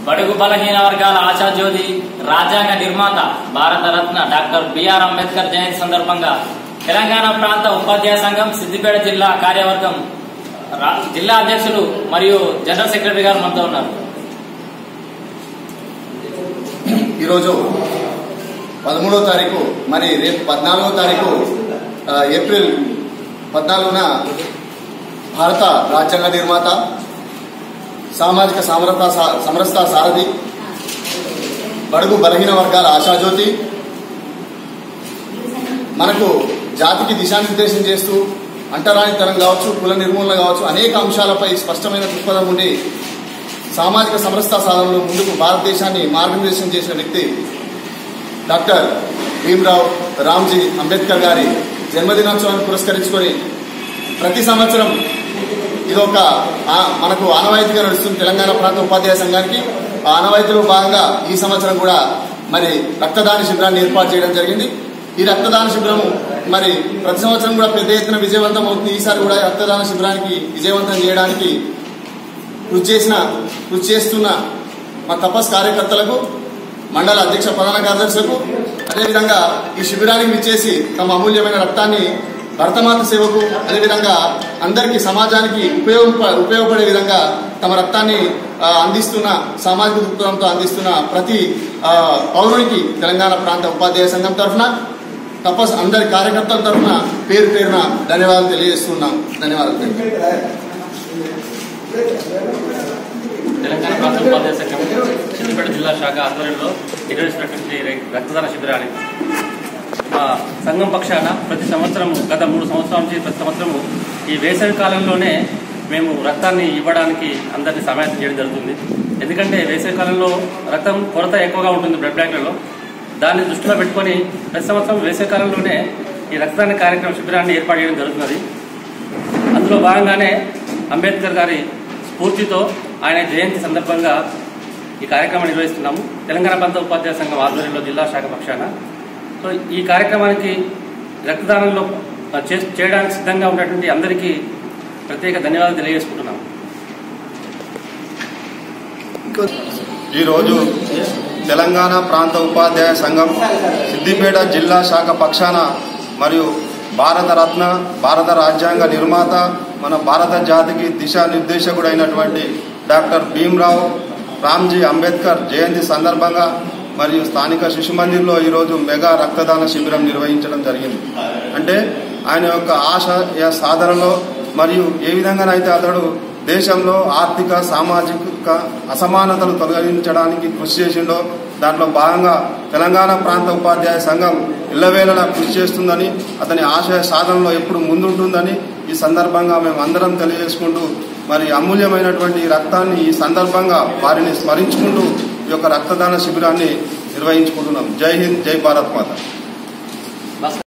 బడుగు బలహీన వర్గాల ఆశాజ్యోతి రాజ్యాంగ నిర్మాత భారతరత్న డాక్టర్ బిఆర్ అంబేద్కర్ జయంతి సందర్భంగా తెలంగాణ ప్రాంత ఉపాధ్యాయ సంఘం సిద్దిపేట జిల్లా కార్యవర్గం రా- జిల్లా అధ్యక్షులు మరియు జనరల్ సెక్రటరీ గారు మనతో ఉన్నారు ఈరోజు పదమూడో తారీఖు మరి రేపు పద్నాలుగో తారీఖు ఆ, ఏప్రిల్ పద్నాలుగున భారత రాజ్యాంగ నిర్మాత సామాజిక సమరత సమరస్త సారథి బడుగు బలహీన వర్గాల ఆశాజ్యోతి మనకు జాతికి దిశానిర్దేశం చేస్తూ అంటరానితనం కావచ్చు కుల నిర్మూలన కావచ్చు అనేక అంశాలపై స్పష్టమైన దృక్పథం ఉండి సామాజిక సమరస్త సాధనలో ముందుకు భారతదేశాన్ని మార్గనిర్దేశం చేసిన వ్యక్తి డాక్టర్ భీమ్రావ్ రామ్జీ అంబేద్కర్ గారి జన్మదినోత్సవాన్ని పురస్కరించుకొని ప్రతి సంవత్సరం ఇదొక ఆ- మనకు ఆనవాయితీగా నడుస్తుంది తెలంగాణ ప్రాంత ఉపాధ్యాయ సంఘానికి ఆ ఆనవాయితీలో భాగంగా ఈ సంవత్సరం కూడా మరి రక్తదాన శిబిరాన్ని ఏర్పాటు చేయడం జరిగింది ఈ రక్తదాన శిబిరం మరి ప్రతి సంవత్సరం కూడా పెద్ద ఎత్తున విజయవంతం అవుతుంది ఈసారి కూడా ఈ రక్తదాన శిబిరానికి విజయవంతం చేయడానికి కృషి చేసిన కృషి చేస్తున్న మా తపస్ కార్యకర్తలకు మండల అధ్యక్ష ప్రధాన కార్యదర్శులకు అదేవిధంగా ఈ శిబిరానికి విచ్చేసి తమ అమూల్యమైన రక్తాన్ని భరతమాత సేవకు అదేవిధంగా అందరికీ సమాజానికి ఉపయోగ ఉపయోగపడే విధంగా తమ రక్తాన్ని ఆ, అందిస్తున్న సామాజిక దృక్పథంతో అందిస్తున్న ప్రతి ఆ, పౌరునికి తెలంగాణ ప్రాంత ఉపాధ్యాయ సంఘం తరఫున తపస్ అందరి కార్యకర్తల తరఫున పేరు పేరున ధన్యవాదాలు తెలియజేస్తున్నాం ధన్యవాదాలు తెలంగాణ ప్రాంత ఉపాధ్యాయ సంఘం సిద్దిపేట జిల్లా శాఖ ఆధ్వర్యంలో నిర్వహిస్తున్నటువంటి ర- రక్తదాన శిబిరాన్ని మా సంఘం పక్షాన ప్రతి సంవత్సరము గత మూడు సంవత్సరాల నుంచి ప్రతి సంవత్సరము ఈ వేసవి కాలంలోనే మేము రక్తాన్ని ఇవ్వడానికి అందరినీ సమాయత్తం చేయడం జరుగుతుంది ఎందుకంటే వేసవి కాలంలో రక్తం కొరత ఎక్కువగా ఉంటుంది బ్లడ్ బ్యాంకులలో దాన్ని దృష్టిలో పెట్టుకొని ప్రతి సంవత్సరం వేసవి కాలంలోనే ఈ రక్తదాన కార్యక్రమ శిబిరాన్ని ఏర్పాటు చేయడం జరుగుతున్నది అందులో భాగంగానే అంబేద్కర్ గారి స్ఫూర్తితో ఆయన జయంతి సందర్భంగా ఈ కార్యక్రమం నిర్వహిస్తున్నాము తెలంగాణ ప్రాంత ఉపాధ్యాయ సంఘం ఆధ్వర్యంలో జిల్లా శాఖ పక్షాన సో ఈ కార్యక్రమానికి రక్తదానంలో చే- చేయడానికి సిద్ధంగా ఉన్నటువంటి అందరికీ ప్రత్యేక ధన్యవాదాలు తెలియజేసుకుంటున్నాము ఈరోజు తెలంగాణ ప్రాంత ఉపాధ్యాయ సంఘం సిద్దిపేట జిల్లా శాఖ పక్షాన మరియు భారత రత్న భారత రాజ్యాంగ నిర్మాత మన భారత జాతికి దిశానిర్దేశకుడైనటువంటి డాక్టర్ భీమ్రావ్ రామ్జీ అంబేద్కర్ జయంతి సందర్భంగా మరియు స్థానిక శిశు మందిర్లో ఈరోజు మెగా రక్తదాన శిబిరం నిర్వహించడం జరిగింది అంటే ఆయన యొక్క ఆశయ సాధనలో మరియు ఏ విధంగానైతే అతడు దేశంలో ఆర్థిక సామాజిక అసమానతలు తొలగించడానికి కృషి చేసిండో దాంట్లో భాగంగా తెలంగాణ ప్రాంత ఉపాధ్యాయ సంఘం ఇళ్లవేళలా కృషి చేస్తుందని అతని ఆశయ సాధనలో ఎప్పుడు ముందుంటుందని ఈ సందర్భంగా మేము అందరం తెలియజేసుకుంటూ మరి అమూల్యమైనటువంటి ఈ రక్తాన్ని ఈ సందర్భంగా వారిని స్మరించుకుంటూ ఈ యొక్క రక్తదాన శిబిరాన్ని నిర్వహించుకుంటున్నాం జై హింద్ జై భారత్ మాత